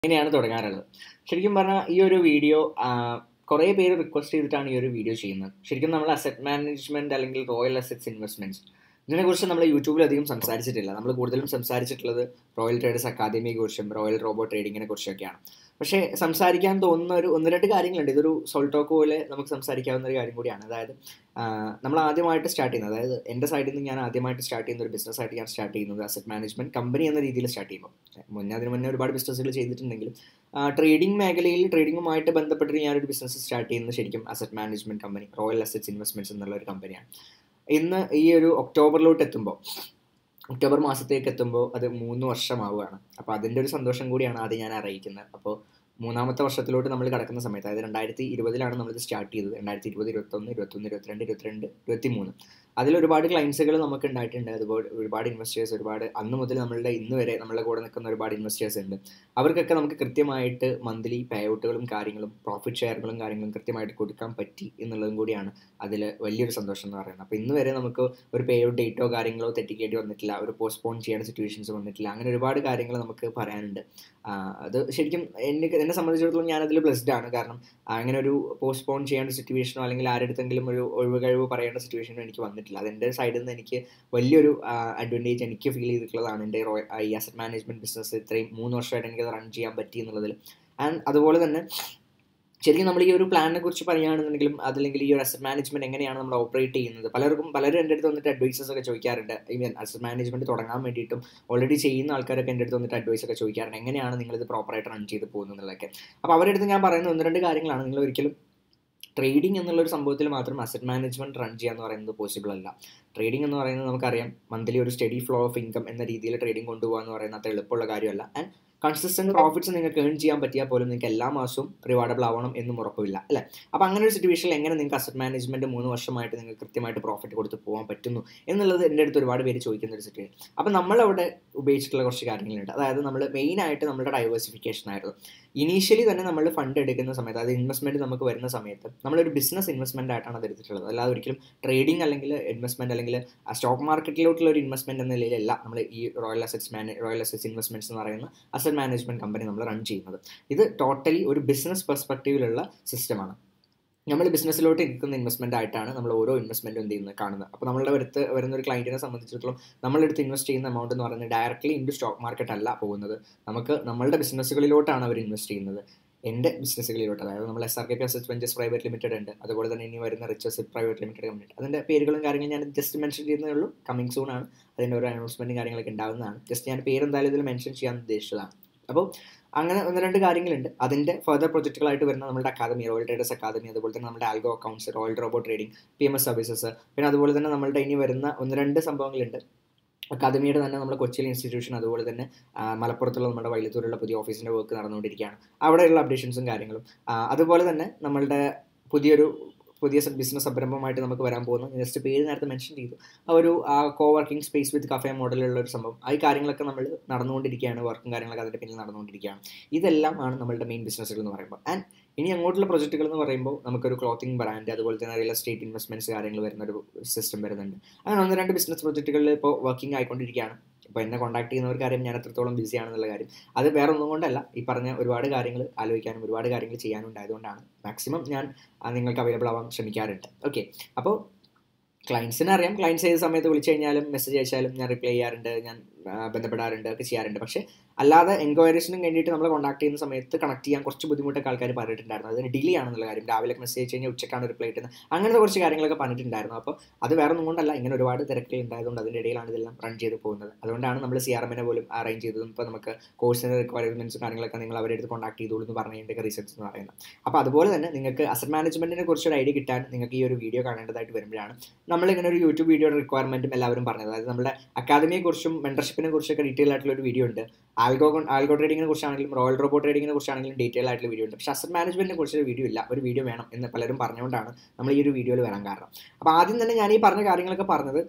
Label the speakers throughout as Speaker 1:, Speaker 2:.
Speaker 1: ഇങ്ങനെയാണ് തുടങ്ങാറുള്ളത് ശരിക്കും പറഞ്ഞാൽ ഈ ഒരു വീഡിയോ കുറേ പേര് റിക്വസ്റ്റ് ചെയ്തിട്ടാണ് ഈ ഒരു വീഡിയോ ചെയ്യുന്നത് ശരിക്കും നമ്മൾ അസറ്റ് മാനേജ്മെന്റ് അല്ലെങ്കിൽ റോയൽ അസറ്റ്സ് ഇൻവെസ്റ്റ്മെന്റ്സ് ഇതിനെക്കുറിച്ച് നമ്മൾ യൂട്യൂബിൽ അധികം സംസാരിച്ചിട്ടില്ല നമ്മൾ കൂടുതലും സംസാരിച്ചിട്ടുള്ളത് റോയൽ ട്രേഡേഴ്സ് അക്കാദമിയെ കുറിച്ചും റോയൽ റോബോ ട്രേഡിങ്ങിനെ കുറിച്ചൊക്കെയാണ് പക്ഷേ സംസാരിക്കാൻ തോന്നുന്ന ഒരു ഒന്ന് രണ്ട് കാര്യങ്ങളുണ്ട് ഇതൊരു സോൾട്ടോക്ക് പോലെ നമുക്ക് സംസാരിക്കാവുന്ന ഒരു കാര്യം കൂടിയാണ് അതായത് നമ്മൾ ആദ്യമായിട്ട് സ്റ്റാർട്ട് ചെയ്യുന്നത് അതായത് എൻ്റെ സൈഡിൽ നിന്ന് ഞാൻ ആദ്യമായിട്ട് സ്റ്റാർട്ട് ചെയ്യുന്ന ഒരു ബിസിനസ് ആയിട്ട് ഞാൻ സ്റ്റാർട്ട് ചെയ്യുന്നത് അസറ്റ് മാനേജ്മെന്റ് കമ്പനി എന്ന രീതിയിൽ സ്റ്റാർട്ട് ചെയ്യുമ്പോൾ മുന്നേ അതിന് മുന്നേ ഒരുപാട് ബിസിനസ്സുകൾ ചെയ്തിട്ടുണ്ടെങ്കിലും ട്രേഡിംഗ് മേഖലയിൽ ട്രേഡിങ്ങുമായിട്ട് ബന്ധപ്പെട്ടിട്ട് ഞാനൊരു ബിസിനസ് സ്റ്റാർട്ട് ചെയ്യുന്നത് ശരിക്കും asset management company royal assets investments എന്നുള്ള ഒരു കമ്പനിയാണ് ഇന്ന് ഈ ഒരു ഒക്ടോബറിലോട്ട് എത്തുമ്പോൾ ഒക്ടോബർ മാസത്തേക്ക് എത്തുമ്പോൾ അത് മൂന്ന് വർഷമാവുകയാണ് അപ്പോൾ അതിൻ്റെ ഒരു സന്തോഷം കൂടിയാണ് ആദ്യം ഞാൻ അറിയിക്കുന്നത് അപ്പോൾ മൂന്നാമത്തെ വർഷത്തിലോട്ട് നമ്മൾ കിടക്കുന്ന സമയത്ത് അതായത് രണ്ടായിരത്തി ഇരുപതിലാണ് നമ്മളിത് സ്റ്റാർട്ട് ചെയ്തത് രണ്ടായിരത്തി ഇരുപത് ഇരുപത്തൊന്ന് ഇരുപത്തൊന്ന് ഇരുപത്തിരണ്ട് ഇരുപത്തിരണ്ട് ഇരുപത്തി മൂന്ന് അതിൽ ഒരുപാട് ക്ലയൻസുകൾ നമുക്ക് ഉണ്ടായിട്ടുണ്ട് അതുപോലെ ഒരുപാട് ഇൻവെസ്റ്റേഴ്സ് ഒരുപാട് അന്ന് മുതൽ നമ്മളുടെ ഇന്ന് വരെ നമ്മളുടെ കൂടെ നിൽക്കുന്ന ഒരുപാട് ഇൻവെസ്റ്റേഴ്സ് ഉണ്ട് അവർക്കൊക്കെ നമുക്ക് കൃത്യമായിട്ട് മന്ത്ലി പേ ഔട്ടുകളും കാര്യങ്ങളും പ്രോഫിറ്റ് ഷെയറുകളും കാര്യങ്ങളും കൃത്യമായിട്ട് കൊടുക്കാൻ പറ്റി എന്നുള്ളതും കൂടിയാണ് അതിൽ വലിയൊരു സന്തോഷം എന്ന് പറയുന്നത് അപ്പോൾ ഇന്ന് വരെ നമുക്ക് ഒരു പേ ഔട്ട് ഡേറ്റോ കാര്യങ്ങളോ തെറ്റിക്കേണ്ടി വന്നിട്ടില്ല ഒരു പോസ്റ്റ്പോൺ ചെയ്യേണ്ട സിറ്റുവേഷൻസ് വന്നിട്ടില്ല അങ്ങനെ ഒരുപാട് കാര്യങ്ങൾ നമുക്ക് പറയാനുണ്ട് അത് ശരിക്കും എനിക്ക് എന്നെ സംബന്ധിച്ചിടത്തോളം ഞാനതിൽ ബ്ലെസ്ഡ് ആണ് കാരണം അങ്ങനെ ഒരു പോസ്റ്റ്പോൺ ചെയ്യേണ്ട സിറ്റുവേഷനോ അല്ലെങ്കിൽ ആരെടുത്തെങ്കിലും ഒരു ഒഴിവ് കഴിവ് പറയേണ്ട സിറ്റുവേഷനോ എനിക്ക് വന്നിട്ടില്ല അതെൻ്റെ സൈഡിൽ നിന്ന് എനിക്ക് വലിയൊരു അഡ്വാൻറ്റേജ് എനിക്ക് ഫീൽ ചെയ്തിട്ടുള്ളതാണ് എൻ്റെ ഈ അസറ്റ് മാനേജ്മെൻറ്റ് ബിസിനസ് ഇത്രയും മൂന്ന് വർഷമായിട്ട് എനിക്കത് റൺ ചെയ്യാൻ പറ്റി എന്നുള്ളതിൽ ആൻഡ് അതുപോലെ തന്നെ ശരിക്കും നമ്മൾ ഈ ഒരു പ്ലാനിനെ കുറിച്ച് പറയുകയാണെന്നുണ്ടെങ്കിലും അതല്ലെങ്കിൽ ഈ ഒരു അസറ്റ് മാനേജ്മെന്റ് എങ്ങനെയാണ് നമ്മൾ ഓപ്പറേറ്റ് ചെയ്യുന്നത് പലർക്കും പലരും എൻ്റെ അടുത്ത് വന്നിട്ട് അഡ്വൈസസ് ഒക്കെ ചോദിക്കാറുണ്ട് ഈവൻ അസറ്റ് മാനേജ്മെന്റ് തുടങ്ങാൻ വേണ്ടിയിട്ടും ഓൾറെഡി ചെയ്യുന്ന ആൾക്കാരൊക്കെ എൻ്റെ അടുത്ത് വന്നിട്ട് അഡ്വൈസ് ഒക്കെ ചോദിക്കാറുണ്ട് എങ്ങനെയാണ് നിങ്ങളിത് പ്രോപ്പറായിട്ട് റൺ ചെയ്ത് പോകുന്നതൊക്കെ അപ്പോൾ അവരുടെ അടുത്ത് ഞാൻ പറയുന്ന ഒന്ന് രണ്ട് കാര്യങ്ങളാണ് നിങ്ങൾ ഒരിക്കലും ട്രേഡിംഗ് എന്നുള്ള ഒരു സംഭവത്തിൽ മാത്രം അസറ്റ് മാനേജ്മെന്റ് റൺ ചെയ്യുക എന്ന് പറയുന്നത് പോസിബിൾ അല്ല ട്രേഡിംഗ് എന്ന് പറയുന്നത് നമുക്കറിയാം മന്ത്ലി ഒരു സ്റ്റഡി ഫ്ലോ ഓഫ് ഇൻകം എന്ന രീതിയിൽ ട്രേഡിംഗ് കൊണ്ടുപോകുക എന്ന് പറയുന്നത് അത്ര എളുപ്പമുള്ള കാര്യമല്ല ആൻഡ് കൺസിസ്റ്റന്റ് പ്രോഫിറ്റ്സ് നിങ്ങൾക്ക് ഏൺ ചെയ്യാൻ പറ്റിയാൽ പോലും നിങ്ങൾക്ക് എല്ലാ മാസവും റിവാർഡബിൾ ആവണം എന്നും ഉറപ്പില്ല അല്ലേ അപ്പോൾ അങ്ങനെ ഒരു സിറ്റുവേഷനിൽ എങ്ങനെ നിങ്ങൾക്ക് അസറ്റ് മാനേജ്മെന്റ് മൂന്ന് വർഷമായിട്ട് നിങ്ങൾക്ക് കൃത്യമായിട്ട് പ്രോഫിറ്റ് കൊടുത്ത് പോകാൻ പറ്റുന്നു എന്നുള്ളത് എൻ്റെ അടുത്ത് ഒരുപാട് പേര് ചോദിക്കുന്ന ഒരു സിറ്റുവേഷൻ അപ്പോൾ നമ്മളവിടെ ഉപയോഗിച്ചിട്ടുള്ള കുറച്ച് കാര്യങ്ങളുണ്ട് അതായത് നമ്മൾ മെയിനായിട്ട് നമ്മുടെ ഡൈവേഴ്സിഫിക്കേഷൻ ആയിരുന്നു ഇനീഷ്യലി തന്നെ നമ്മൾ ഫണ്ട് എടുക്കുന്ന സമയത്ത് അതായത് ഇൻവെസ്റ്റ്മെന്റ് നമുക്ക് വരുന്ന സമയത്ത് നമ്മളൊരു ബിസിനസ് ഇൻവെസ്റ്റ്മെന്റ് ആയിട്ടാണ് അത് എടുത്തിട്ടുള്ളത് അല്ലാതെ ഒരിക്കലും ട്രേഡിംഗ് അല്ലെങ്കിൽ ഇൻവെസ്റ്റ്മെന്റ് അല്ലെങ്കിൽ സ്റ്റോക്ക് മാർക്കറ്റിലോട്ടുള്ള ഒരു ഇൻവെസ്റ്റ്മെന്റ് എന്ന നിലയിലല്ല നമ്മൾ ഈ royal assets manage royal assets investments എന്ന് പറയുന്ന അസറ്റ് മാനേജ്മെന്റ് കമ്പനി നമ്മൾ റൺ ചെയ്യുന്നത് ഇത് ടോട്ടലി ഒരു ബിസിനസ് പെർസ്പെക്റ്റീവിലുള്ള സിസ്റ്റമാണ് നമ്മൾ ബിസിനസ്സിലോട്ട് നിൽക്കുന്ന ഇൻവെസ്റ്റ്മെന്റ് ആയിട്ടാണ് നമ്മൾ ഓരോ ഇൻവെസ്റ്റ്മെന്റും എന്ത് ചെയ്യുന്നത് കാണുന്നത് അപ്പോൾ നമ്മളുടെ അടുത്ത് വരുന്ന ഒരു ക്ലയൻറ്റിനെ സംബന്ധിച്ചിടത്തോളം നമ്മളെടുത്ത് ഇൻവെസ്റ്റ് ചെയ്യുന്ന എമൗണ്ട് എന്ന് പറയുന്നത് ഡയറക്റ്റ്ലി ഇൻറ്റു സ്റ്റോക്ക് മാർക്കറ്റ് അല്ല പോകുന്നത് നമുക്ക് നമ്മളുടെ ബിസിനസ്സുകളിലോട്ടാണ് അവർ ഇൻവെസ്റ്റ് ചെയ്യുന്നത് എൻ്റെ ബിസിനസ്സുകളിലോട്ട് അതായത് നമ്മൾ S R K P asset ventures private limited ഉണ്ട് അതുപോലെ തന്നെ ഇനി വരുന്ന റിച്ചസ് പ്രൈവറ്റ് ലിമിറ്റഡ് കമ്പനി അതിൻ്റെ പേരുകളും കാര്യങ്ങളും ഞാൻ ജസ്റ്റ് മെൻഷൻ ചെയ്യുന്നതേ ഉള്ളൂ കമ്മിങ് സൂൺ ആണ് അതിൻ്റെ ഒരു അനൗൺസ്മെൻറ്റും കാര്യങ്ങളൊക്കെ ഉണ്ടാകുന്നതാണ് ജസ്റ്റ് ഞാൻ പേര് എന്തായാലും ഇതിൽ മെൻഷൻ ചെയ്യാൻ ഉദ്ദേശിച്ചതാണ് അപ്പോൾ അങ്ങനെ ഒന്ന് രണ്ട് കാര്യങ്ങളുണ്ട് അതിൻ്റെ ഫർദർ പ്രൊജക്റ്റുകളായിട്ട് വരുന്ന നമ്മുടെ അക്കാദമി റോയൽ ട്രേഡേഴ്സ് അക്കാദമി അതുപോലെ തന്നെ നമ്മുടെ algo accounts royal robo trading P M S services പിന്നെ അതുപോലെ തന്നെ നമ്മളുടെ ഇനി വരുന്ന ഒന്ന് രണ്ട് സംഭവങ്ങളുണ്ട് അക്കാദമിയുടെ തന്നെ നമ്മുടെ കൊച്ചിയിൽ ഇൻസ്റ്റിറ്റ്യൂഷൻ അതുപോലെ തന്നെ മലപ്പുറത്തുള്ള നമ്മുടെ വൈലത്തൂരുള്ള പുതിയ ഓഫീസിൻ്റെ വർക്ക് നടന്നുകൊണ്ടിരിക്കുകയാണ് അവിടെയുള്ള അപ്ഡേഷൻസും കാര്യങ്ങളും അതുപോലെ തന്നെ നമ്മളുടെ പുതിയൊരു പുതിയ ബിസിനസ് സംരംഭമായിട്ട് നമുക്ക് വരാൻ പോകുന്നു ജസ്റ്റ് പേര് നേരത്തെ മെൻഷൻ ചെയ്തു ആ ഒരു ആ co working space with cafe മോഡലുള്ള ഒരു സംഭവം ആ കാര്യങ്ങളൊക്കെ നമ്മൾ നടന്നുകൊണ്ടിരിക്കുകയാണ് വർക്കും കാര്യങ്ങളൊക്കെ അതിൻ്റെ പിന്നിൽ നടന്നുകൊണ്ടിരിക്കുകയാണ് ഇതെല്ലാം ആണ് നമ്മളുടെ മെയിൻ ബിസിനസ്സുകൾ എന്ന് പറയുമ്പോൾ ആൻഡ് ഇനി അങ്ങോട്ടുള്ള പ്രൊജക്റ്റുകൾ എന്ന് പറയുമ്പോൾ നമുക്കൊരു ക്ലോത്തിങ് ബ്രാൻഡ് അതുപോലെ തന്നെ റിയൽ എസ്റ്റേറ്റ് ഇൻവെസ്റ്റ്മെൻറ്റ്സ് കാര്യങ്ങൾ വരുന്ന ഒരു സിസ്റ്റം വരുന്നുണ്ട് അങ്ങനെ ഒന്ന് രണ്ട് ബിസിനസ് പ്രൊജക്റ്റുകളിൽ ഇപ്പോൾ വർക്കിംഗ് ആയിക്കൊണ്ടിരിക്കുകയാണ് ഇപ്പോൾ എന്നെ കോൺടാക്ട് ചെയ്യുന്നവർക്ക് അറിയാം ഞാൻ എത്രത്തോളം ബിസി ആണെന്നുള്ള കാര്യം അത് വേറെ ഒന്നും കൊണ്ടല്ല ഈ പറഞ്ഞ ഒരുപാട് കാര്യങ്ങൾ ആലോചിക്കാനും ഒരുപാട് കാര്യങ്ങൾ ചെയ്യാനും ഉണ്ടായതുകൊണ്ടാണ് മാക്സിമം ഞാൻ നിങ്ങൾക്ക് അവൈലബിൾ ആവാൻ ശ്രമിക്കാറുണ്ട് ഓക്കെ അപ്പോൾ ക്ലയൻസിനെ അറിയാം ക്ലയൻസ് ഏത് സമയത്ത് വിളിച്ചു കഴിഞ്ഞാലും മെസ്സേജ് അയച്ചാലും ഞാൻ റിപ്ലൈ ചെയ്യാറുണ്ട് ഞാൻ ബന്ധപ്പെടാറുണ്ട് ഒക്കെ ചെയ്യാറുണ്ട് പക്ഷേ അല്ലാതെ എൻക്വയറീസിനും വേണ്ടിയിട്ട് നമ്മൾ കോൺടാക്ട് ചെയ്യുന്ന സമയത്ത് കണക്ട് ചെയ്യാൻ കുറച്ച് ബുദ്ധിമുട്ടൊക്കെ ആൾക്കാർ പറഞ്ഞിട്ടുണ്ടായിരുന്നു അതിന് ഡിലേ ആണെന്നുള്ള കാര്യം രാവിലെ മെസ്സേജ് കഴിഞ്ഞാൽ ഉച്ചക്കാണ് റിപ്ലൈ കിട്ടുന്നത് അങ്ങനത്തെ കുറച്ച് കാര്യങ്ങളൊക്കെ പറഞ്ഞിട്ടുണ്ടായിരുന്നു അപ്പോൾ അത് വേറെ ഒന്നും കൊണ്ടല്ല ഇങ്ങനെ ഒരുപാട് തിരക്കുകൾ ഉണ്ടായതുകൊണ്ട് അതിൻ്റെ ഇടയിലാണ് ഇതെല്ലാം റൺ ചെയ്ത് പോകുന്നത് അതുകൊണ്ടാണ് നമ്മൾ സി ആർ എമ്മിനെ പോലും അറേഞ്ച് ചെയ്തതും ഇപ്പോൾ നമുക്ക് കോഴ്സിൻ്റെ റിക്വയർമെൻറ്റ്സും കാര്യങ്ങളൊക്കെ നിങ്ങൾ അവരുടെ അടുത്ത് കോൺടാക്ട് ചെയ്തോളൂ എന്ന് പറഞ്ഞതിൻ്റെ റിസൾട്ട്സ് എന്ന് പറയുന്നത് അപ്പോൾ അതുപോലെ തന്നെ നിങ്ങൾക്ക് അസറ്റ് മാനേജ്മെൻറ്റിനെ കുറിച്ച് ഒരു ഐഡിയ കിട്ടാൻ നിങ്ങൾക്ക് ഈ ഒരു വീഡിയോ കാണേണ്ടതായിട്ട് വരുമ്പോഴാണ് നമ്മളിങ്ങനെ ഒരു യൂട്യൂബ് വീഡിയോയുടെ റിക്വയർമെൻറ്റും എല്ലാവരും പറഞ്ഞത് അതായത് നമ്മുടെ അക്കാദമിയെക്കുറിച്ചും മെൻറ്റർഷിപ്പിനെ കുറിച്ചൊക്കെ ഡീറ്റെയിൽ ആയിട്ടുള്ള ഒരു വീഡിയോ ഉണ്ട് ആൽഗോ ആൽഗോ ട്രേഡിങ്ങിനെ കുറിച്ചാണെങ്കിലും റോയൽ റോബോ ട്രേഡിങ്ങിനെ കുറിച്ചാണെങ്കിലും ഡീറ്റെയിൽ ആയിട്ടുള്ള വീഡിയോ ഉണ്ട് പക്ഷേ അസറ്റ് മാനേജ്മെന്റിനെ കുറിച്ച് ഒരു വീഡിയോ ഇല്ല ഒരു വീഡിയോ വേണം എന്ന് പലരും പറഞ്ഞുകൊണ്ടാണ് നമ്മൾ ഈ ഒരു വീഡിയോയിൽ വരാൻ കാരണം അപ്പോൾ ആദ്യം തന്നെ ഞാൻ ഈ പറഞ്ഞ കാര്യങ്ങളൊക്കെ പറഞ്ഞത്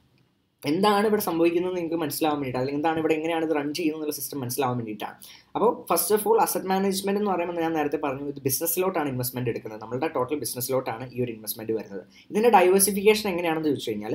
Speaker 1: എന്താണ് ഇവിടെ സംഭവിക്കുന്നത് നിങ്ങൾക്ക് മനസ്സിലാവാൻ വേണ്ടിയിട്ട് അല്ലെങ്കിൽ എന്താണ് ഇവിടെ എങ്ങനെയാണ് ഇത് റൺ ചെയ്യുന്നത് എന്നുള്ള സിസ്റ്റം മനസ്സിലാവാൻ വേണ്ടിയിട്ടാണ് അപ്പോൾ first of all asset management എന്ന് പറയുമ്പോൾ ഞാൻ നേരത്തെ പറഞ്ഞു ഇത് ബിസിനസ്സിലോട്ടാണ് ഇൻവെസ്റ്റ്മെന്റ് എടുക്കുന്നത് നമ്മളുടെ ടോട്ടൽ ബിസിനസ്സിലോട്ടാണ് ഈ ഒരു ഇൻവെസ്റ്റ്മെന്റ് വരുന്നത് ഇതിന്റെ ഡൈവേഴ്സിഫിക്കേഷൻ എങ്ങനെയാണെന്ന് ചോദിച്ചു കഴിഞ്ഞാൽ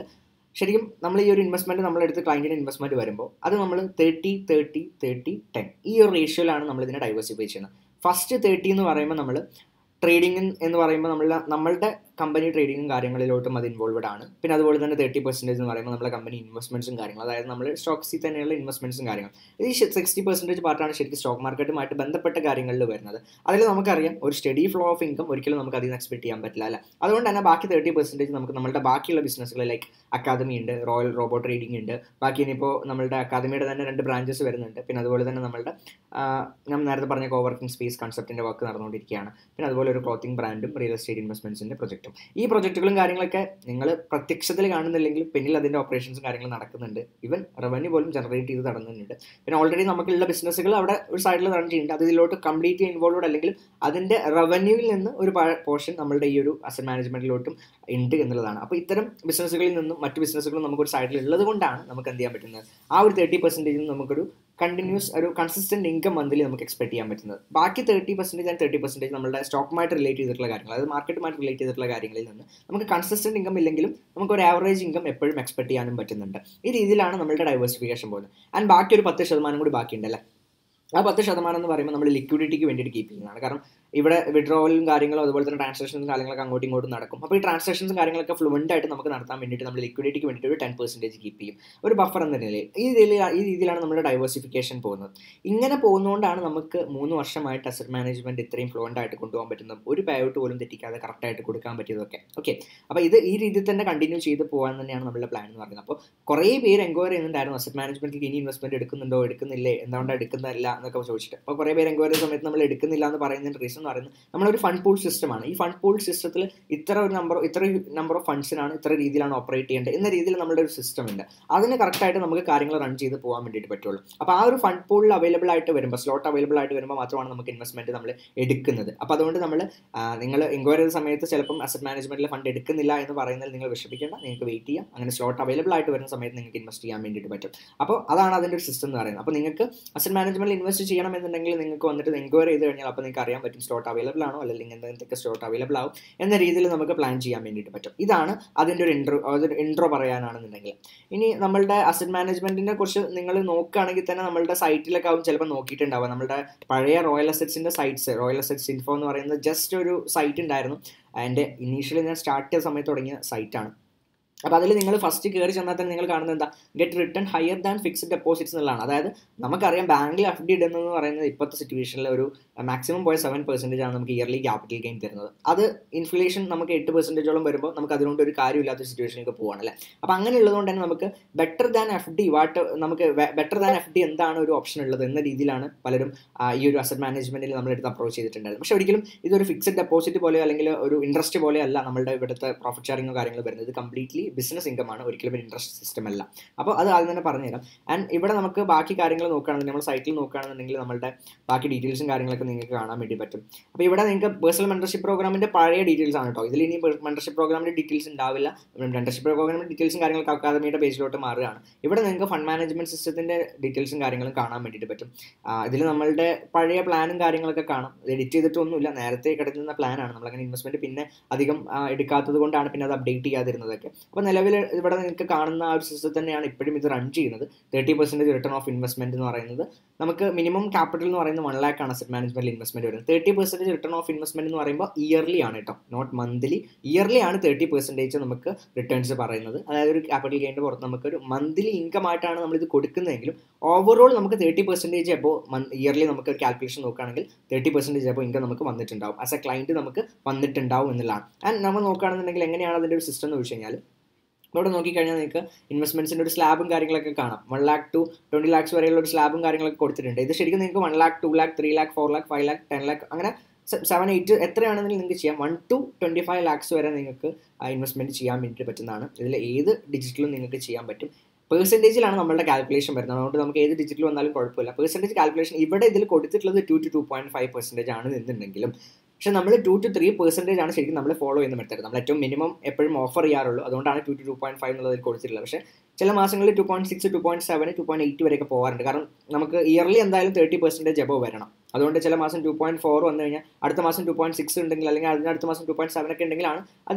Speaker 1: ശരിക്കും നമ്മൾ ഈ ഒരു ഇൻവെസ്റ്റ്മെൻറ്റ് നമ്മളെടുത്ത് ക്ലയൻറ്റിന് ഇൻവെസ്റ്റ്മെൻറ്റ് വരുമ്പോൾ അത് നമ്മൾ തേർട്ടി തേർട്ടി തേർട്ടി ടെൻ ഈ ഒരു റേഷ്യോയിലാണ് നമ്മൾ ഇതിനെ ഡൈവേഴ്സിഫൈ ചെയ്യുന്നത് ഫസ്റ്റ് തേർട്ടി എന്ന് പറയുമ്പോൾ നമ്മൾ ട്രേഡിംഗ് എന്ന് പറയുമ്പോൾ നമ്മൾ നമ്മളുടെ കമ്പനി ട്രേഡിങ്ങും കാര്യങ്ങളിലോട്ടും അത് ഇൻവോൾവഡ് ആണ് പിന്നെ അതുപോലെ തന്നെ തേർട്ടി പെർസെൻറ്റേജ് എന്ന് പറയുമ്പോൾ നമ്മുടെ കമ്പനി ഇൻവെസ്റ്റ്മെൻറ്റ്സും കാര്യങ്ങളും അതായത് നമ്മൾ സ്റ്റോക്സിൽ തന്നെയുള്ള ഇൻവെസ്റ്റ്മെൻറ്റ്സും കാര്യങ്ങളും ഈ സിക്സ്റ്റി പെർസെൻറ്റേജ് പാർട്ടാണ് ശരിക്കും സ്റ്റോക്ക് മാർക്കറ്റുമായിട്ട് ബന്ധപ്പെട്ട കാര്യങ്ങളിൽ വരുന്നത് അതിൽ നമുക്കറിയാം ഒരു സ്റ്റഡി ഫ്ലോ ഓഫ് ഇൻകം ഒരിക്കലും നമുക്ക് അതിൽ നിന്ന് എക്സ്പെക്ട് ചെയ്യാൻ പറ്റില്ല അല്ല അതുകൊണ്ട് തന്നെ ബാക്കി തേർട്ടി പെർസെൻറ്റേജ് നമുക്ക് നമ്മുടെ ബാക്കിയുള്ള ബിസിനസ്സുകൾ ലൈക്ക് അക്കാദമി ഉണ്ട് റോയൽ റോബോ ട്രേഡിംഗ് ഉണ്ട് ബാക്കി ഇനിയിപ്പോൾ നമ്മളുടെ അക്കാദമിയുടെ തന്നെ രണ്ട് ബ്രാഞ്ചസ് വരുന്നുണ്ട് പിന്നെ അതുപോലെ തന്നെ നമ്മളുടെ ഞാൻ നേരത്തെ പറഞ്ഞ കോവർക്കിംഗ് സ്പേസ് കൺസെപ്റ്റിൻ്റെ വർക്ക് നടന്നുകൊണ്ടിരിക്കുകയാണ് പിന്നെ അതുപോലെ ഒരു ക്ലോത്തിങ് ബ്രാൻഡും റിയൽ എസ്റ്റേറ്റ് ഇൻവെസ്റ്റ്മെൻറ്റ്സിൻ്റെ പ്രൊജക്റ്റും ഈ പ്രൊജക്റ്റുകളും കാര്യങ്ങളൊക്കെ നിങ്ങൾ പ്രത്യക്ഷത്തിൽ കാണുന്നില്ലെങ്കിൽ പിന്നിൽ അതിൻ്റെ ഓപ്പറേഷൻസും കാര്യങ്ങളും നടക്കുന്നുണ്ട് ഇവൻ റവന്യൂ പോലും ജനറേറ്റ് ചെയ്ത് നടന്നുന്നുണ്ട് പിന്നെ ഓൾറെഡി നമുക്കുള്ള ബിസിനസ്സുകൾ അവിടെ ഒരു സൈഡിൽ റൺ ചെയ്യുന്നുണ്ട് അത് ഇതിലോട്ട് കംപ്ലീറ്റ്ലി ഇൻവോൾവഡ് അല്ലെങ്കിൽ അതിൻ്റെ റവന്യൂവിൽ നിന്ന് ഒരു പോർഷൻ നമ്മളുടെ ഈ ഒരു അസറ്റ് മാനേജ്മെൻറ്റിലോട്ടും ഉണ്ട് എന്നുള്ളതാണ് അപ്പോൾ ഇത്തരം ബിസിനസ്സുകളിൽ നിന്നും മറ്റ് ബിസിനസ്സുകളും നമുക്കൊരു സൈഡിൽ ഉള്ളത് കൊണ്ടാണ് നമുക്ക് എന്ത് ചെയ്യാൻ പറ്റുന്നത് ആ ഒരു തേർട്ടി പെർസെൻറ്റേജിൽ നമുക്കൊരു കണ്ടിന്യൂസ് ഒരു കൺസിസ്റ്റൻറ്റ് ഇൻകം മന്ത്ലി നമുക്ക് എക്സ്പെക്ട് ചെയ്യാൻ പറ്റുന്നത് ബാക്കി thirty percentage and thirty percentage നമ്മുടെ സ്റ്റോക്കുമായിട്ട് റിലേറ്റ് ചെയ്തിട്ടുള്ള കാര്യങ്ങൾ അതായത് മാർക്കറ്റുമായിട്ട് റിലേറ്റ് ചെയ്തിട്ടുള്ള കാര്യങ്ങളിൽ നിന്ന് നമുക്ക് കൺസിസ്റ്റൻറ്റ് ഇൻകം ഇല്ലെങ്കിലും നമുക്ക് ഒരു ആവറേജ് ഇൻകം എപ്പോഴും എക്സ്പെക്ട് ചെയ്യാനും പറ്റുന്നുണ്ട് ഈ രീതിയിലാണ് നമ്മുടെ ഡൈവേഴ്സിഫിക്കേഷൻ പോകുന്നത് ആൻഡ് ബാക്കി ഒരു പത്ത് ശതമാനം കൂടി ബാക്കിയുണ്ടല്ലേ ആ പത്ത് ശതമാനം എന്ന് പറയുമ്പോൾ നമ്മൾ ലിക്വിഡിറ്റിക്ക് വേണ്ടിയിട്ട് കീപ്പ് ചെയ്യുന്നതാണ് കാരണം ഇവിടെ വിഡ്രോവലും കാര്യങ്ങളും അതുപോലെ തന്നെ ട്രാൻസാക്ഷൻസും കാര്യങ്ങളൊക്കെ അങ്ങോട്ടും ഇങ്ങോട്ടും നടക്കും അപ്പോൾ ഈ ട്രാൻസാക്ഷൻസും കാര്യങ്ങളൊക്കെ ഫ്ലുവൻ്റ് ആയിട്ട് നമുക്ക് നടത്താൻ വേണ്ടിയിട്ട് നമ്മൾ ലിക്വിഡിറ്റിക്ക് വേണ്ടിയിട്ട് ഒരു ടെൻ പെർസെൻറ്റേജ് കീപ്പ് ചെയ്യും ഒരു ബഫർ എന്ന നിലയിൽ ഈ രീതിയിൽ ഈ രീതിയിലാണ് നമ്മുടെ ഡൈവേഴ്സിഫിക്കേഷൻ പോകുന്നത് ഇങ്ങനെ പോകുന്നതുകൊണ്ടാണ് നമുക്ക് മൂന്ന് വർഷമായിട്ട് അസറ്റ് മാനേജ്മെൻറ്റ് ഇത്രയും ഫ്ലുവൻ്റ് ആയിട്ട് കൊണ്ടുപോകാൻ പറ്റുന്നത് ഒരു പേ ഔട്ട് പോലും തെറ്റിക്കാതെ കറക്റ്റായിട്ട് കൊടുക്കാൻ പറ്റിയതൊക്കെ ഓക്കെ അപ്പോൾ ഇത് ഈ രീതിയിൽ തന്നെ കണ്ടിന്യൂ ചെയ്ത് പോകാൻ തന്നെയാണ് നമ്മുടെ പ്ലാൻ എന്ന് പറയുന്നത് അപ്പോൾ കുറേ പേര് എൻക്വയറി ചെയ്യുന്നുണ്ടായിരുന്നു അസറ്റ് മാനേജ്മെൻറ്റിൽ ഇനി ഇൻവെസ്റ്റ്മെൻറ്റ് എടുക്കുന്നുണ്ടോ എടുക്കുന്നില്ലേ എന്തുകൊണ്ടാണ് എടുക്കുന്നില്ല എന്നൊക്കെ ചോദിച്ചിട്ട് അപ്പോൾ കുറേ പേര് എൻക്വയറി സമയത്ത് നമ്മൾ എടുക്കുന്നില്ല എന്ന് പറയുന്നതിൻ്റെ റീസൺ എന്ന് പറയുന്നത് നമ്മളൊരു ഫണ്ട് പൂൾ സിസ്റ്റമാണ് ഈ ഫണ്ട് പൂൾ സിസ്റ്റത്തിൽ ഇത്ര ഒരു നമ്പർ ഇത്ര നമ്പർ ഓഫ് ഫണ്ട്സിനാണ് ഇത്ര രീതിയിലാണ് ഓപ്പറേറ്റ് ചെയ്യേണ്ടത് എന്ന രീതിയിൽ നമ്മുടെ ഒരു സിസ്റ്റം ഉണ്ട് അതിന് കറക്റ്റായിട്ട് നമുക്ക് കാര്യങ്ങൾ റൺ ചെയ്ത് പോകാൻ വേണ്ടിയിട്ട് പറ്റുള്ളൂ അപ്പോൾ ആ ഒരു ഫണ്ട് പൂളിൽ അവൈലബിൾ ആയിട്ട് വരുമ്പോൾ സ്ലോട്ട് അവൈലബിൾ ആയിട്ട് വരുമ്പോൾ മാത്രമാണ് നമുക്ക് ഇൻവെസ്റ്റ്മെൻറ്റ് നമ്മൾ എടുക്കുന്നത് അപ്പോൾ അതുകൊണ്ട് നമ്മൾ നിങ്ങൾ എൻക്വയറി ചെയ്ത സമയത്ത് ചിലപ്പം അസറ്റ് മാനേജ്മെൻറ്റിൽ ഫണ്ട് എടുക്കുന്നില്ല എന്ന് പറയുന്നതിൽ നിങ്ങൾ വിഷമിക്കേണ്ട നിങ്ങൾക്ക് വെയിറ്റ് ചെയ്യാം അങ്ങനെ സ്ലോട്ട് അവൈലബിൾ ആയിട്ട് വരുന്ന സമയത്ത് നിങ്ങൾക്ക് ഇൻവെസ്റ്റ് ചെയ്യാൻ വേണ്ടിയിട്ട് പറ്റും അപ്പോൾ അതാണ് അതിൻ്റെ ഒരു സിസ്റ്റം എന്ന് പറയുന്നത് അപ്പോൾ നിങ്ങൾക്ക് അസറ്റ് മാനേജ്മെൻറ്റിൽ ഇൻവെസ്റ്റ് ചെയ്യണമെന്നുണ്ടെങ്കിൽ നിങ്ങൾക്ക് വന്നിട്ട് എൻക്വയറി ചെയ്ത് കഴിഞ്ഞാൽ അപ്പോൾ നിങ്ങൾക്ക് അറിയാൻ പറ്റും സ്ലോട്ട് അവൈലബിൾ ആണോ അല്ലെങ്കിൽ എന്തൊക്കെ സ്ലോട്ട് അവൈലബിൾ ആവും എന്ന രീതിയിൽ നമുക്ക് പ്ലാൻ ചെയ്യാൻ വേണ്ടിയിട്ട് പറ്റും ഇതാണ് അതിൻ്റെ ഒരു ഇൻട്രോ അതൊരു ഇൻട്രോ പറയാനാണെന്നുണ്ടെങ്കിൽ ഇനി നമ്മളുടെ അസറ്റ് മാനേജ്മെൻറ്റിനെ കുറിച്ച് നിങ്ങൾ നോക്കുകയാണെങ്കിൽ തന്നെ നമ്മളുടെ സൈറ്റിലൊക്കെ ആവും ചിലപ്പോൾ നോക്കിയിട്ടുണ്ടാവുക നമ്മുടെ പഴയ റോയൽ അസറ്റ്സിൻ്റെ സൈറ്റ്സ് റോയൽ അസറ്റ്സ് ഇൻഫോ എന്ന് പറയുന്നത് ജസ്റ്റ് ഒരു സൈറ്റ് ഉണ്ടായിരുന്നു എൻ്റെ ഇനീഷ്യലി ഞാൻ സ്റ്റാർട്ട് ചെയ്ത സമയത്ത് തുടങ്ങിയ സൈറ്റാണ് അപ്പോൾ അതിൽ നിങ്ങൾ ഫസ്റ്റ് കയറി ചെന്നാൽ തന്നെ നിങ്ങൾ കാണുന്നത് എന്താ get return higher than fixed deposits എന്നുള്ളതാണ് അതായത് നമുക്കറിയാം ബാങ്കിൽ എഫ് ഡി ഇടുന്നതെന്ന് പറയുന്നത് ഇപ്പോഴത്തെ സിറ്റുവേഷനിൽ ഒരു മാക്സിമം പോയ സെവൻ പെർസെൻറ്റേജ് ആണ് നമുക്ക് ഇയർലി ക്യാപിറ്റൽ ഗെയിൻ തരുന്നത് അത് ഇൻഫ്ലേഷൻ നമുക്ക് എട്ട് പെർസെൻറ്റേജോളം വരുമ്പോൾ നമുക്ക് അതുകൊണ്ട് ഒരു കാര്യമില്ലാത്ത സിറ്റുവേഷനിലേക്ക് പോവാണ് അല്ലേ അപ്പോൾ അങ്ങനെ ഉള്ളതുകൊണ്ട് തന്നെ നമുക്ക് better than F D what നമുക്ക് ബെറ്റർ ദാൻ എഫ് ഡി എന്താണ് ഒരു ഓപ്ഷൻ ഉള്ളത് എന്ന രീതിയിലാണ് പലരും ഈ ഒരു അസറ്റ് മാനേജ്മെൻറ്റിൽ നമ്മളെടുത്ത് അപ്രോച്ച് ചെയ്തിട്ടുണ്ടായിരുന്നു പക്ഷേ ഒരിക്കലും ഇതൊരു ഫിക്സഡ് ഡെപ്പോസിറ്റ് പോലെയോ അല്ലെങ്കിൽ ഒരു ഇൻട്രസ്റ്റ് പോലെയോ അല്ല നമ്മളുടെ ഇവിടുത്തെ പ്രോഫിറ്റ് ഷെയറിങ്ങോ കാര്യങ്ങൾ വരുന്നത് ഇത് കംപ്ലീറ്റ്ലി ബിസിനസ് ഇൻകം ആണ് ഒരിക്കലും ഒരു ഇൻട്രസ്റ്റ് സിസ്റ്റം അല്ല അപ്പോൾ അത് ആദ്യം തന്നെ പറഞ്ഞുതരാം ആൻഡ് ഇവിടെ നമുക്ക് ബാക്കി കാര്യങ്ങൾ നോക്കുകയാണെന്നുണ്ടെങ്കിൽ നമ്മൾ സൈറ്റിൽ നോക്കുകയാണെന്നുണ്ടെങ്കിൽ നമ്മളുടെ ബാക്കി ഡീറ്റെയിൽസും കാര്യങ്ങളൊക്കെ നിങ്ങൾക്ക് കാണാൻ വേണ്ടി പറ്റും അപ്പോൾ ഇവിടെ നിങ്ങൾക്ക് പേഴ്സണൽ മെൻറ്റർഷിപ്പ് പ്രോഗ്രാമിൻ്റെ പഴയ ഡീറ്റെയിൽസ് ആണ് കേട്ടോ ഇതിൽ ഇനി മെൻറ്റർഷിപ്പ് പ്രോഗ്രാമിൻ്റെ ഡീറ്റെയിൽസ് ഉണ്ടാവില്ല മെൻറ്റർഷിപ്പ് പ്രോഗ്രാമിൻ്റെ ഡീറ്റെയിൽസും കാര്യങ്ങളൊക്കെ അക്കാദമിയുടെ പേജിലോട്ട് മാറുകയാണ് ഇവിടെ നിങ്ങൾക്ക് ഫണ്ട് മാനേജ്മെൻറ്റ് സിസ്റ്റത്തിൻ്റെ ഡീറ്റെയിൽസും കാര്യങ്ങളും കാണാൻ വേണ്ടിയിട്ട് പറ്റും ഇതിൽ നമ്മളുടെ പഴയ പ്ലാനും കാര്യങ്ങളൊക്കെ കാണാം എഡിറ്റ് ചെയ്തിട്ടൊന്നുമില്ല നേരത്തെ കിടക്കുന്ന പ്ലാനാണ് നമ്മളങ്ങനെ ഇൻവെസ്റ്റ്മെൻറ്റ് പിന്നെ അധികം എടുക്കാത്തത് കൊണ്ടാണ് പിന്നെ അത് അപ്ഡേറ്റ് ചെയ്യാതിരുന്നതൊക്കെ അപ്പോൾ നിലവിൽ ഇവിടെ നിങ്ങൾക്ക് കാണുന്ന ആ ഒരു സിസ്റ്റം തന്നെയാണ് ഇപ്പോഴും ഇത് റൺ ചെയ്യുന്നത് thirty percentage return of investment എന്ന് പറയുന്നത് നമുക്ക് മിനിമം ക്യാപിറ്റൽ എന്ന് പറയുന്നത് വൺ ലാക്ക് ആണ് അസറ്റ് മാനേജ്മെൻറ്റ് ഇൻവെസ്റ്റ്മെൻറ്റ് വരുന്നത് thirty percentage return of investment എന്ന് പറയുമ്പോൾ ഇയർലി ആണ് കേട്ടോ നോട്ട് മന്ത്ലി ഇയർലി ആണ് തേർട്ടി പെർസെൻറ്റേജ് നമുക്ക് റിട്ടേൺസ് പറയുന്നത് അതായത് ഒരു ക്യാപിറ്റൽ ഗെയിൻ്റെ പുറത്ത് നമുക്ക് ഒരു മന്ത്ലി ഇൻകം ആയിട്ടാണ് നമ്മളിത് കൊടുക്കുന്നതെങ്കിലും ഓവറോൾ നമുക്ക് തേർട്ടി പെർസെൻറ്റേജ് അപ്പോൾ ഇയർലി നമുക്ക് ഒരു കാൽക്കുലേഷൻ നോക്കുകയാണെങ്കിൽ തേർട്ടി പെർസെൻറ്റേജ് അപ്പോൾ ഇൻകം നമുക്ക് വന്നിട്ടുണ്ടാവും ആസ് എ ക്ലയൻറ്റ് നമുക്ക് വന്നിട്ടുണ്ടാവും എന്നുള്ളതാണ് ആൻഡ് നമ്മൾ നോക്കുകയാണെന്നുണ്ടെങ്കിൽ എങ്ങനെയാണ് അതിൻ്റെ ഒരു സിസ്റ്റം എന്ന് വെച്ച് കഴിഞ്ഞാൽ ഇവിടെ നോക്കിക്കഴിഞ്ഞാൽ നിങ്ങൾക്ക് ഇൻവെസ്റ്റ്മെൻറ്റ്സിൻ്റെ ഒരു സ്ലാബും കാര്യങ്ങളൊക്കെ കാണാം one lakh to twenty lakhs വരെയുള്ള ഒരു സ്ലാബും കാര്യങ്ങളൊക്കെ കൊടുത്തിട്ടുണ്ട് ഇത് ശരിക്കും നിങ്ങൾക്ക് one lakh two lakh three lakh four lakh five lakh ten lakh അങ്ങനെ സെവൻ എയ്റ്റ് എത്രയാണെങ്കിലും നിങ്ങൾക്ക് ചെയ്യാം one to twenty five lakhs വരെ നിങ്ങൾക്ക് ഇൻവെസ്റ്റ്മെൻറ്റ് ചെയ്യാൻ വേണ്ടിയിട്ട് പറ്റുന്നതാണ് ഇതിൽ ഏത് ഡിജിറ്റലും നിങ്ങൾക്ക് ചെയ്യാൻ പറ്റും പെർസെൻറ്റേജിലാണ് നമ്മളുടെ കാൽക്കുലേഷൻ വരുന്നത് അതുകൊണ്ട് നമുക്ക് ഏത് ഡിജിറ്റൽ വന്നാലും കുഴപ്പമില്ല പെർസെൻറ്റേജ് കാൽക്കുലേഷൻ ഇവിടെ ഇതിൽ കൊടുത്തിട്ടുള്ളത് two to two point five percentage ആണ് എന്നുണ്ടെങ്കിലും പക്ഷേ നമ്മൾ ടു ടു ത്രീ പെർസെൻറ്റേജ് ആണ് ശരിക്കും നമ്മൾ ഫോളോ ചെയ്യുന്ന മെത്തേഡ് നമ്മൾ ഏറ്റവും മിനിമം എപ്പോഴും ഓഫർ ചെയ്യാറുള്ളൂ അതുകൊണ്ടാണ് two to two point five എന്നുള്ളതിൽ കൊടുത്തിട്ടുള്ളത് പക്ഷേ ചില മാസങ്ങളിൽ two point six two point seven two point eight വരെയൊക്കെ പോകാറുണ്ട് കാരണം നമുക്ക് ഇയർലി എന്തായാലും തേർട്ടി പെർസെൻറ്റേജ് എബോ വരണം അതുകൊണ്ട് ചില മാസം ടു പോയിൻറ്റ് ഫോർ വന്നു കഴിഞ്ഞാൽ അടുത്ത മാസം ടു പോയിൻറ്റ് സിക്സ് ഉണ്ടെങ്കിൽ അല്ലെങ്കിൽ അതിന് അടുത്ത മാസം ടു പോയിൻറ്റ് സെവൻ ഒക്കെ ഉണ്ടെങ്കിലാണ് അത്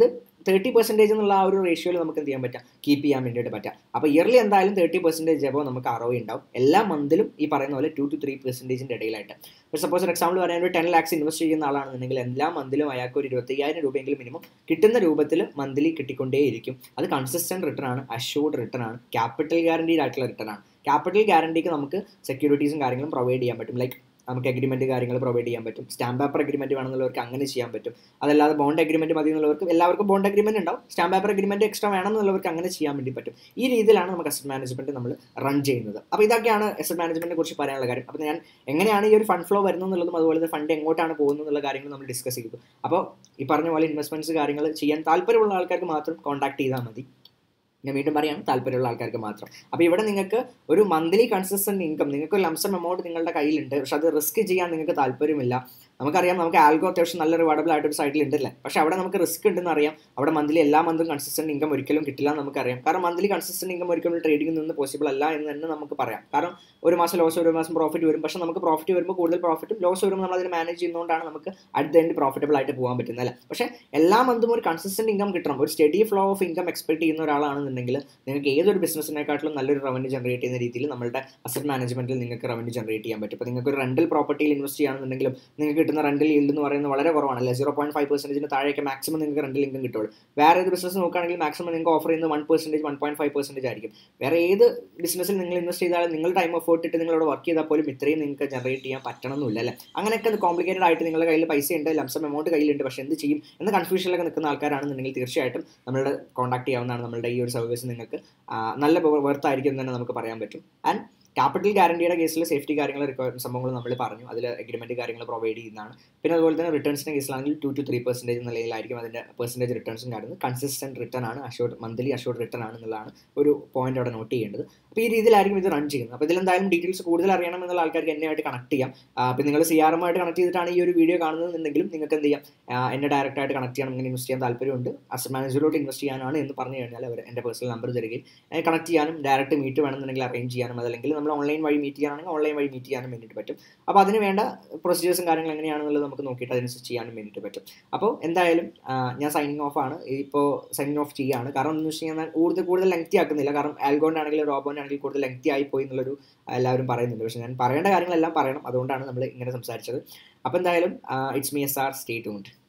Speaker 1: തേർട്ടി പെർസെൻറ്റേജ് എന്നുള്ള ആ ഒരു റേഷ്യോയിൽ നമുക്ക് എന്ത് ചെയ്യാൻ പറ്റുക കീപ്പ് ചെയ്യാൻ വേണ്ടിയിട്ട് പറ്റുക അപ്പോൾ ഇയർലി എന്തായാലും തേർട്ടി പെർസെൻറ്റേജ് എബോ നമുക്ക് അറോവ് ഉണ്ടാവും എല്ലാ മന്തിലും ഈ പറയുന്ന പോലെ ടു ടു ത്രീ പെർസെൻറ്റേജിൻ്റെ ഇടയിലായിട്ട് ഇപ്പോൾ സപ്പോസ് ഫോർ എക്സാമ്പിൾ പറയാൻ ഒരു ടെൻ ലാക്സ് ഇൻവെസ്റ്റ് ചെയ്യുന്ന ആളാണെന്നുണ്ടെങ്കിൽ എല്ലാ മന്തിലും അയാൾക്ക് ഒരു ഇരുപത്തയ്യായിരം രൂപയെങ്കിലും മിനിമം കിട്ടുന്ന രൂപത്തിൽ മന്ത്ലി കിട്ടിക്കൊണ്ടേയിരിക്കും അത് കൺസിസ്റ്റൻറ്റ് റിട്ടേൺ ആണ് അഷ്യൂർഡ് റിട്ടേൺ ആണ് ക്യാപിറ്റൽ ഗ്യാരണ്ടീഡ് ആയിട്ടുള്ള റിട്ടേൺ ആണ് ക്യാപിറ്റൽ ഗ്യാരണ്ടിക്ക് നമുക്ക് സെക്യൂരിറ്റീസും കാര്യങ്ങളും പ്രൊവൈഡ് ചെയ്യാൻ പറ്റും ലൈക്ക് നമുക്ക് അഗ്രിമെൻറ്റ് കാര്യങ്ങൾ പ്രൊവൈഡ് ചെയ്യാൻ പറ്റും സ്റ്റാമ്പ് പേപ്പർ അഗ്രിമെൻറ്റ് വേണമെന്നുള്ളവർക്ക് അങ്ങനെ ചെയ്യാൻ പറ്റും അതല്ലാതെ ബോണ്ട് അഗ്രിമെൻറ്റ് മതി എന്നുള്ളവർക്ക് എല്ലാവർക്കും ബോണ്ട് അഗ്രിമെൻറ്റ് ഉണ്ടാവും സ്റ്റാമ്പ് പേപ്പർ അഗ്രിമെൻറ്റ് എക്സ്ട്രാ വേണമെന്നുള്ളവർക്ക് അങ്ങനെ ചെയ്യാൻ വേണ്ടി പറ്റും ഈ രീതിയിലാണ് നമുക്ക് അസറ്റ് മാനേജ്മെൻറ്റ് നമ്മൾ റൺ ചെയ്യുന്നത് അപ്പോൾ ഇതൊക്കെയാണ് അസറ്റ് മാനേജ്മെൻറ്റിനെ കുറിച്ച് പറയാനുള്ള കാര്യം അപ്പോൾ ഞാൻ എങ്ങനെയാണ് ഈ ഒരു ഫണ്ട് ഫ്ലോ വരുന്നത് എന്നുള്ളതും അതുപോലെ തന്നെ ഫണ്ട് എങ്ങോട്ടാണ് പോകുന്നത് എന്നുള്ള കാര്യങ്ങൾ നമ്മൾ ഡിസ്കസ് ചെയ്തു അപ്പോൾ ഈ പറഞ്ഞ പോലെ ഇൻവെസ്റ്റ്മെൻറ്റ്സ് കാര്യങ്ങൾ ചെയ്യാൻ താല്പര്യമുള്ള ആൾക്കാർക്ക് മാത്രം കോൺടാക്ട് ചെയ്താൽ മതി ഞാൻ വീണ്ടും പറയാം താല്പര്യമുള്ള ആൾക്കാർക്ക് മാത്രം അപ്പോൾ ഇവിടെ നിങ്ങൾക്ക് ഒരു മന്ത്ലി കൺസിസ്റ്റൻറ്റ് ഇൻകം നിങ്ങൾക്ക് ഒരു ലംസം എമൗണ്ട് നിങ്ങളുടെ കയ്യിലുണ്ട് പക്ഷെ അത് റിസ്ക് ചെയ്യാൻ നിങ്ങൾക്ക് താല്പര്യമില്ല നമുക്കറിയാം നമുക്ക് ആൽഗോ അത്യാവശ്യം നല്ല റിവാർഡബിൾ ആയിട്ട് ഒരു സൈഡിൽ ഉണ്ടല്ലേ പക്ഷെ അവിടെ നമുക്ക് റിസ്ക് ഉണ്ടെന്ന് അറിയാം അവിടെ മന്ത്ലി എല്ലാ മന്തും കൺസിസ്റ്റൻറ്റ് ഇൻകം ഒരിക്കലും കിട്ടില്ല എന്ന് നമുക്കറിയാം കാരണം മന്ത്ലി കൺസിസ്റ്റൻറ്റ് ഇൻകം ഒരിക്കലും ട്രേഡിംഗിൽ നിന്ന് പോസിബിൾ അല്ല എന്ന് തന്നെ നമുക്ക് പറയാം കാരണം ഒരു മാസം ലോസ് ഒരു മാസം പ്രോഫിറ്റ് വരും പക്ഷെ നമുക്ക് പ്രോഫിറ്റ് വരുമ്പോൾ കൂടുതൽ പ്രോഫിറ്റും ലോസ് വരുമ്പോൾ നമ്മൾ അതിന് മാനേജ് ചെയ്യുന്നതുകൊണ്ടാണ് നമുക്ക് അടുത്ത എൻഡ് പ്രോഫിറ്റബിൾ ആയിട്ട് പോകാൻ പറ്റുന്നത് അല്ലേ പക്ഷേ എല്ലാ മന്തും ഒരു കൺസിസ്റ്റൻറ്റ് ഇൻകം കിട്ടണം ഒരു steady flow of income expect ചെയ്യുന്ന ഒരാളാണെന്നുണ്ടെങ്കിൽ നിങ്ങൾക്ക് ഏതൊരു ബിസിനസ്സിനെക്കാട്ടിലും നല്ലൊരു റവന്യൂ ജനറേറ്റ് ചെയ്യുന്ന രീതിയിൽ നമ്മുടെ അസറ്റ് മാനേജ്മെന്റിൽ നിങ്ങൾക്ക് റവന്യൂ ജനറേറ്റ് ചെയ്യാൻ പറ്റും ഇപ്പോൾ നിങ്ങൾക്ക് ഒരു റെന്റൽ പ്രോപ്പർട്ടിയിൽ ഇൻവെസ്റ്റ് ചെയ്യുകയാണെന്നുണ്ടെങ്കിലും നിങ്ങൾക്ക് കിട്ടുന്ന റെന്റൽ yield എന്ന് പറയുന്നത് വളരെ കുറവാണ് അല്ലേ സീറോ പോയിന്റ് ഫൈവ് പെർസെൻറ്റേജിന് താഴേക്ക് മാക്സിമം നിങ്ങൾക്ക് റെന്റൽ ഇൻകം കിട്ടുള്ളൂ വേറെ ഏത് ബിസിനസ് നോക്കുകയാണെങ്കിൽ മാക്സിമം നിങ്ങൾക്ക് ഓഫർ ചെയ്യുന്നത് one percentage one point five percentage ആയിരിക്കും വേറെ ഏത് ബിസിനസ്സിൽ നിങ്ങൾ ഇൻവെസ്റ്റ് ചെയ്താലും നിങ്ങൾ ടൈം എഫേർട്ട് ഇട്ട് നിങ്ങളോട് വർക്ക് ചെയ്താൽ പോലും ഇത്രയും നിങ്ങൾക്ക് ജനറേറ്റ് ചെയ്യാൻ പറ്റണമെന്നില്ല അല്ലേ അങ്ങനെയൊക്കെ കോംപ്ലിക്കേറ്റഡ് ആയിട്ട് നിങ്ങളുടെ കയ്യിൽ പൈസ ഉണ്ട് ലംസം എമൗണ്ട് കയ്യിലുണ്ട് പക്ഷേ എന്ത് ചെയ്യും എന്ന കൺഫ്യൂഷനിലൊക്കെ നിൽക്കുന്ന ആൾക്കാരാണെന്നുണ്ടെങ്കിൽ തീർച്ചയായിട്ടും നമ്മളുടെ കോൺടാക്ട് ചെയ്യാവുന്നതാണ് നമ്മളുടെ ഈ ഒരു സർവീസ് നിങ്ങൾക്ക് നല്ല വർത്ത് ആയിരിക്കും എന്ന് തന്നെ നമുക്ക് പറയാൻ പറ്റും ആൻഡ് ക്യാപിറ്റൽ ഗ്യാരണ്ടിയുടെ കേസിൽ സേഫ്റ്റി കാര്യങ്ങൾ റിക്വയർ സംഭവങ്ങൾ നമ്മൾ പറഞ്ഞു അതിൽ അഗ്രിമെൻറ്റ് കാര്യങ്ങൾ പ്രൊവൈഡ് ചെയ്യുന്നതാണ് പിന്നെ അതുപോലെ തന്നെ റിട്ടേൺസിൻ്റെ കേസിലാണെങ്കിൽ ടു ടു ത്രീ പെർസെൻറ്റേജ് നിലയിലായിരിക്കും അതിൻ്റെ പെർസെൻറ്റേജ് റിട്ടേൺസും കാര്യങ്ങൾ കൺസിസ്റ്റൻറ്റ് റിട്ടേൺ ആണ് അഷ്യൂർഡ് മന്ത്ലി അഷ്യൂർഡ് റിട്ടേൺ ആണ് എന്നുള്ളതാണ് ഒരു പോയിന്റ് അവിടെ നോട്ട് ചെയ്യേണ്ടത് അപ്പോൾ ഈ രീതിയിലായിരിക്കും ഇത് റൺ ചെയ്യുന്നത് അപ്പോൾ ഇതിലെന്തായാലും ഡീറ്റെയിൽസ് കൂടുതൽ അറിയണം എന്നുള്ള ആൾക്കാർക്ക് എന്നെയായിട്ട് കണക്ട് ചെയ്യാം അപ്പോൾ നിങ്ങൾ സി ആർ എമ്മായിട്ട് കണക്ട് ചെയ്തിട്ടാണ് ഈ ഒരു വീഡിയോ കാണുന്നതെന്നുണ്ടെങ്കിലും നിങ്ങൾക്ക് എന്ത് ചെയ്യാം എന്നെ ഡയറക്റ്റ് ആയിട്ട് കണക്ട് ചെയ്യണം ഇങ്ങനെ ഇൻവെസ്റ്റ് ചെയ്യാൻ താല്പര്യമുണ്ട് അസറ്റ് മാനേജറിലോട്ട് ഇൻവെസ്റ്റ് ചെയ്യാനാണ് എന്ന് പറഞ്ഞു കഴിഞ്ഞാൽ അവർ എൻ്റെ പേഴ്സണൽ നമ്പർ തരികയും കണക്ട് ചെയ്യാനും ഡയറക്റ്റ് മീറ്റ് വേണമെന്നുണ്ടെങ്കിൽ അറേഞ്ച് ചെയ്യാനും അതല്ലെങ്കിൽ നമ്മൾ ഓൺലൈൻ വഴി മീറ്റ് ചെയ്യാനാണെങ്കിൽ ഓൺലൈൻ വഴി മീറ്റ് ചെയ്യാനും വേണ്ടിയിട്ട് പറ്റും അപ്പോൾ അതിന് വേണ്ട പ്രൊസീജിയേഴ്സും കാര്യങ്ങൾ എങ്ങനെയാണെന്നുള്ളത് നമുക്ക് നോക്കിയിട്ട് അതിനനുസരിച്ച് ചെയ്യാനും വേണ്ടിയിട്ട് പറ്റും അപ്പോൾ എന്തായാലും ഞാൻ സൈനിങ് ഓഫ് ആണ് ഇപ്പോൾ സൈനിങ് ഓഫ് ചെയ്യുകയാണ് കാരണം എന്ന് വെച്ച് കഴിഞ്ഞാൽ കൂടുതൽ കൂടുതൽ ലെങ്തി ആക്കുന്നില്ല കാരണം ആൽഗോണ്ട് ആണെങ്കിലും റോബോണ്ട് ആണെങ്കിലും കൂടുതൽ ലെങ്തി ആയി പോയി എന്നുള്ളൊരു എല്ലാവരും പറയുന്നുണ്ട് പക്ഷേ ഞാൻ പറയേണ്ട കാര്യങ്ങളെല്ലാം പറയണം അതുകൊണ്ടാണ് നമ്മൾ ഇങ്ങനെ സംസാരിച്ചത് അപ്പോൾ എന്തായാലും it's me S R stay tuned